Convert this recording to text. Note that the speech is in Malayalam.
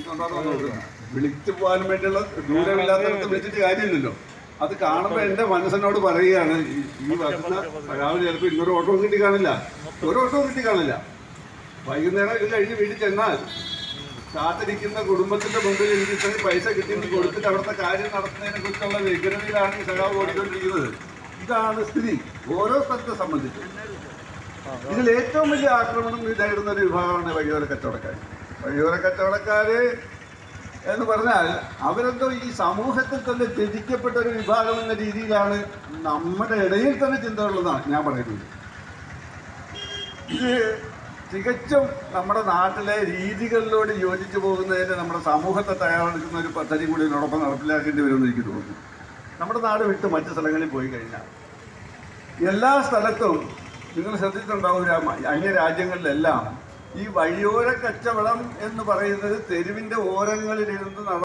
ശ്രദ്ധിച്ചിട്ടുണ്ടോ എന്ന് നോക്കുക വിളിച്ചു പോകാൻ വേണ്ടിയുള്ള ദൂരമില്ലാത്തടത്ത് വിളിച്ചിട്ട് കാര്യമില്ലല്ലോ അത് കാണുമ്പോൾ എന്റെ മനസ്സിനോട് പറയുകയാണ് ഈ- ഈ വരുന്ന രാവിലെ ചിലപ്പോൾ ഇന്നൊരു ഓട്ടോ കിട്ടി കാണില്ല ഒരു ഓട്ടോ കിട്ടി കാണില്ല വൈകുന്നേരം ഇത് കഴിഞ്ഞ് വീട്ടിൽ ചെന്നാൽ കാത്തിരിക്കുന്ന കുടുംബത്തിന്റെ മുമ്പിൽ എനിക്ക് ഇത്രയും പൈസ കിട്ടിയെന്ന് കൊടുത്തിട്ട് അവിടുത്തെ കാര്യം നടത്തുന്നതിനെ കുറിച്ചുള്ള വ്യഗ്രതയിലാണ് ഈ സഖാവ് ഓടിക്കൊണ്ടിരിക്കുന്നത് ഇതാണ് സ്ഥിതി ഓരോ സ്ഥലത്തെ സംബന്ധിച്ച് ഇതിൽ ഏറ്റവും വലിയ ആക്രമണം നേരിടുന്ന ഒരു വിഭാഗമാണ് വഴിയോര കച്ചവടക്കാർ വഴിയോര കച്ചവടക്കാര് എന്ന് പറഞ്ഞാൽ അവരെന്തോ ഈ സമൂഹത്തിൽ തന്നെ ത്യജിക്കപ്പെട്ട ഒരു വിഭാഗം എന്ന രീതിയിലാണ് നമ്മുടെ ഇടയിൽ തന്നെ ചിന്തയുള്ളതാണ് ഞാൻ പറയുന്നത് ഇത് തികച്ചും നമ്മുടെ നാട്ടിലെ രീതികളിലോട് യോജിച്ചു പോകുന്നതിന് നമ്മുടെ സമൂഹത്തെ തയ്യാറെടുക്കുന്ന ഒരു പദ്ധതി കൂടി ഇതിനോടൊപ്പം നടപ്പിലാക്കേണ്ടി വരുമെന്ന് എനിക്ക് തോന്നുന്നു നമ്മുടെ നാട് വിട്ട് മറ്റു സ്ഥലങ്ങളിൽ പോയി കഴിഞ്ഞാൽ എല്ലാ സ്ഥലത്തും നിങ്ങൾ ശ്രദ്ധിച്ചിട്ടുണ്ടാവും രാ- അന്യ രാജ്യങ്ങളിലെല്ലാം ഈ വഴിയോര കച്ചവടം എന്ന് പറയുന്നത് തെരുവിന്റെ ഓരങ്ങളിലിരുന്ന് നട